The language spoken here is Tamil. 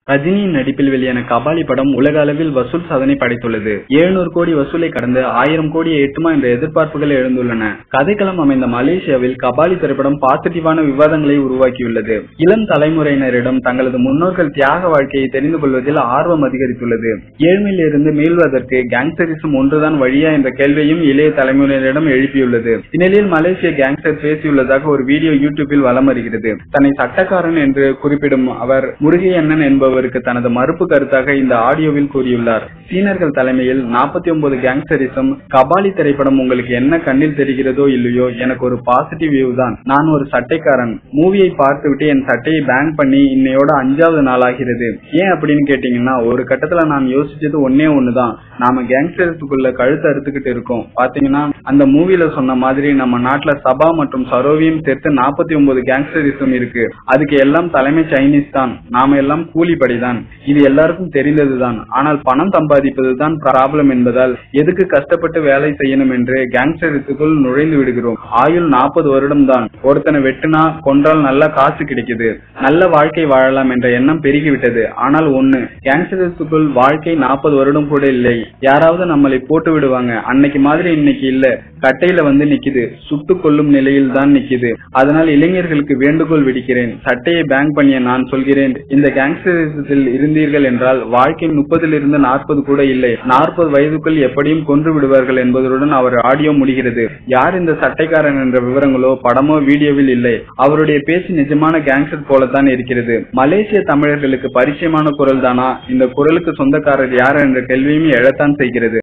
ரஜினியின் நடிப்பில் வெளியான கபாலி படம் உலக அளவில் வசூல் சாதனை படைத்துள்ளது எழுநூறு கோடி வசூலை கடந்து ஆயிரம் கோடியை எட்டுமா என்ற எதிர்பார்ப்புகள் எழுந்துள்ளன கதைக்களம் அமைந்த மலேசியாவில் கபாலி திரைப்படம் பாசிட்டிவான விவாதங்களை உருவாக்கியுள்ளது இளம் தலைமுறையினரிடம் தங்களது முன்னோர்கள் தியாக வாழ்க்கையை தெரிந்து கொள்வதில் ஆர்வம் அதிகரித்துள்ளது ஏழ்மையில் இருந்து மீள்வதற்கு கேங்ஸ்டரிசம் ஒன்றுதான் வழியா என்ற கேள்வியும் இளைய தலைமுறையினரிடம் எழுப்பியுள்ளது இந்நிலையில் மலேசிய கேங்ஸ்டர் பேசியுள்ளதாக ஒரு வீடியோ யூடியூபில் வலம் வருகிறது தன்னை சட்டக்காரன் என்று குறிப்பிடும் அவர் முருகையண்ணன் என்பவர் என்பவருக்கு தனது மறுப்பு கருத்தாக இந்த ஆடியோவில் கூறியுள்ளார் சீனர்கள் தலைமையில் நாற்பத்தி ஒன்பது கேங்ஸ்டரிசம் கபாலி திரைப்படம் உங்களுக்கு என்ன கண்ணில் தெரிகிறதோ இல்லையோ எனக்கு ஒரு பாசிட்டிவ் வியூ தான் நான் ஒரு சட்டைக்காரன் மூவியை பார்த்துவிட்டு என் சட்டையை பேன் பண்ணி இன்னையோட அஞ்சாவது நாளாகிறது ஏன் அப்படின்னு கேட்டீங்கன்னா ஒரு கட்டத்துல நான் யோசிச்சது ஒன்னே ஒண்ணுதான் நாம கேங்ஸ்டர்ஸுக்குள்ள கழுத்து அறுத்துக்கிட்டு இருக்கோம் பாத்தீங்கன்னா அந்த மூவில சொன்ன மாதிரி நம்ம நாட்டுல சபா மற்றும் சரோவியும் சேர்த்து நாற்பத்தி ஒன்பது கேங்ஸ்டரிசம் இருக்கு அதுக்கு எல்லாம் தலைமை சைனீஸ் தான் நாம எல்லாம் கூலி படிதான் இது எல்லாருக்கும் தெரிந்ததுதான் ஆனால் பணம் சம்பாதிப்பதுதான் ப்ராப்ளம் என்பதால் எதுக்கு கஷ்டப்பட்டு வேலை செய்யணும் என்று கேங்ஸ்டரித்துக்குள் நுழைந்து விடுகிறோம் ஆயுள் நாற்பது வருடம் தான் ஒருத்தனை வெட்டுனா கொன்றால் நல்ல காசு கிடைக்குது நல்ல வாழ்க்கை வாழலாம் என்ற எண்ணம் பெருகிவிட்டது ஆனால் ஒண்ணு கேங்ஸ்டரித்துக்குள் வாழ்க்கை நாற்பது வருடம் கூட இல்லை யாராவது நம்மளை போட்டு விடுவாங்க அன்னைக்கு மாதிரி இன்னைக்கு இல்ல கட்டையில வந்து நிக்குது சுட்டு கொள்ளும் நிலையில் தான் நிக்குது அதனால் இளைஞர்களுக்கு வேண்டுகோள் விடுக்கிறேன் சட்டையை பேங்க் பண்ணிய நான் சொல்கிறேன் இந்த கேங்ஸ்டரிசத்தில் இருந்தீர்கள் என்றால் வாழ்க்கை முப்பதிலிருந்து நாற்பது கூட இல்லை நாற்பது வயதுக்குள் எப்படியும் கொன்று விடுவார்கள் என்பதுடன் அவர் ஆடியோ முடிகிறது யார் இந்த சட்டைக்காரன் என்ற விவரங்களோ படமோ வீடியோவில் இல்லை அவருடைய பேச்சு நிஜமான கேங்ஸ்டர் போலத்தான் இருக்கிறது மலேசிய தமிழர்களுக்கு பரிச்சயமான குரல் தானா இந்த குரலுக்கு சொந்தக்காரர் யார் என்ற கேள்வியும் எழத்தான் செய்கிறது